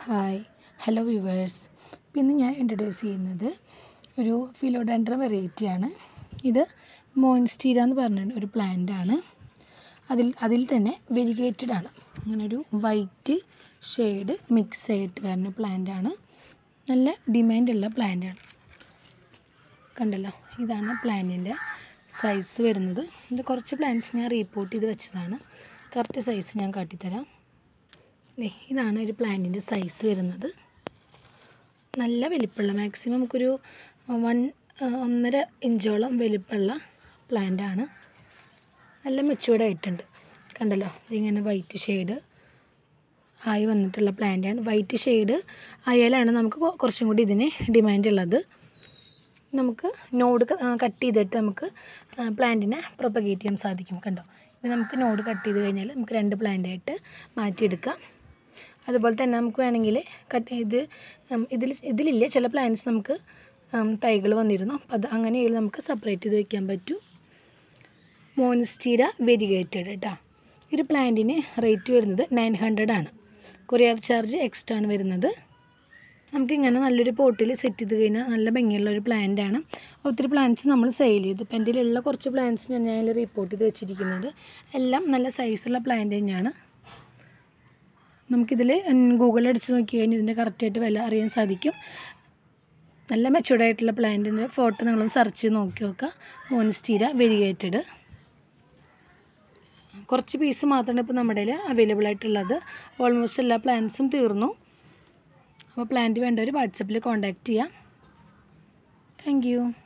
hi hello viewers ഇന്ന് ഞാൻ introduce ചെയ്യുന്നത് ഒരു ഫിലോഡെൻഡ്രം വെറൈറ്റിയാണ് ഇത് മോയിൻസ്റ്റീര എന്ന് പറഞ്ഞ ഒരു പ്ലാന്റ് ആണ് അതിൽ അതിൽ തന്നെ വെരിഗേറ്റഡ് ആണ് അങ്ങനെ ഒരു വൈറ്റ് ഷെയ്ഡ് മിക്സ് ആയിട്ട് വരുന്ന പ്ലാന്റ് ആണ് നല്ല ഡിമാൻഡുള്ള പ്ലാന്റ് ആണ് കണ്ടല്ലോ ഇതാണ് പ്ലാന്റിൻ്റെ സൈസ് വരുന്നത് ഇത് കുറച്ച് പ്ലാന്റ്സ് ഞാൻ റീപ്പോർട്ട് ചെയ്ത് വെച്ചതാണ് കറക്റ്റ് സൈസ് ഞാൻ കാട്ടിത്തരാം ദേ ഇതാണ് ഒരു പ്ലാന്റിൻ്റെ സൈസ് വരുന്നത് നല്ല വലിപ്പമുള്ള മാക്സിമം നമുക്കൊരു വൺ ഒന്നര ഇഞ്ചോളം വലിപ്പമുള്ള പ്ലാന്റാണ് നല്ല മെച്ചുവേർഡ് ആയിട്ടുണ്ട് കണ്ടല്ലോ ഇതിങ്ങനെ വൈറ്റ് ഷെയ്ഡ് ആയി വന്നിട്ടുള്ള പ്ലാന്റാണ് വൈറ്റ് ഷെയ്ഡ് ആയാലാണ് നമുക്ക് കൊ- കുറച്ചും കൂടി ഇതിന് ഡിമാൻഡ് ഉള്ളത് നമുക്ക് നോഡ് കട്ട് ചെയ്തിട്ട് നമുക്ക് പ്ലാന്റിനെ പ്രൊപ്പഗേറ്റ് ചെയ്യാൻ സാധിക്കും കണ്ടോ ഇത് നമുക്ക് നോഡ് കട്ട് ചെയ്ത് കഴിഞ്ഞാൽ നമുക്ക് രണ്ട് പ്ലാന്റായിട്ട് മാറ്റിയെടുക്കാം അതുപോലെ തന്നെ നമുക്ക് വേണമെങ്കിൽ കട്ട് ചെയ്ത് ഇതിൽ ഇതിലില്ലേ ചില പ്ലാന്റ്സ് നമുക്ക് തൈകൾ വന്നിരുന്നു അപ്പോൾ അത് അങ്ങനെയുള്ള നമുക്ക് സെപ്പറേറ്റ് ചെയ്ത് വെക്കാൻ പറ്റും മോൺസ്റ്റീര വെരിഗേറ്റഡ് കേട്ടോ ഈ ഒരു പ്ലാന്റിന് റേറ്റ് വരുന്നത് നയൻ ഹൺഡ്രഡ് ആണ് കൊറിയർ ചാർജ് എക്സ്ട്രാ ആണ് വരുന്നത് നമുക്കിങ്ങനെ നല്ലൊരു പോട്ടിൽ സെറ്റ് ചെയ്ത് കഴിഞ്ഞാൽ നല്ല ഭംഗിയുള്ള ഒരു പ്ലാന്റ് ആണ് ഒത്തിരി പ്ലാന്റ്സ് നമ്മൾ സെയിൽ ചെയ്തു ഇപ്പം എൻ്റെ കയ്യിലുള്ള കുറച്ച് പ്ലാന്റ്സ് ഞാൻ അതിൽ റിപ്പോർട്ട് ചെയ്ത് വെച്ചിരിക്കുന്നത് എല്ലാം നല്ല സൈസുള്ള പ്ലാന്റ് തന്നെയാണ് നമുക്കിതിൽ ഗൂഗിളിൽ അടിച്ച് നോക്കി കഴിഞ്ഞാൽ ഇതിൻ്റെ കറക്റ്റായിട്ട് വില അറിയാൻ സാധിക്കും നല്ല മെച്ചുവേർഡ് ആയിട്ടുള്ള പ്ലാന്റിൻ്റെ ഫോട്ടോ നിങ്ങൾ സെർച്ച് ചെയ്ത് നോക്കി നോക്കുക മോൺസ്റ്റീര വെരിഗേറ്റഡ് കുറച്ച് പീസ് മാത്രമാണ് ഇപ്പോൾ നമ്മുടെ കയ്യിൽ അവൈലബിൾ ആയിട്ടുള്ളത് ഓൾമോസ്റ്റ് എല്ലാ പ്ലാന്റ്സും തീർന്നു അപ്പോൾ പ്ലാന്റ് വേണ്ടവർ വാട്സപ്പിൽ കോൺടാക്റ്റ് ചെയ്യാം താങ്ക് യു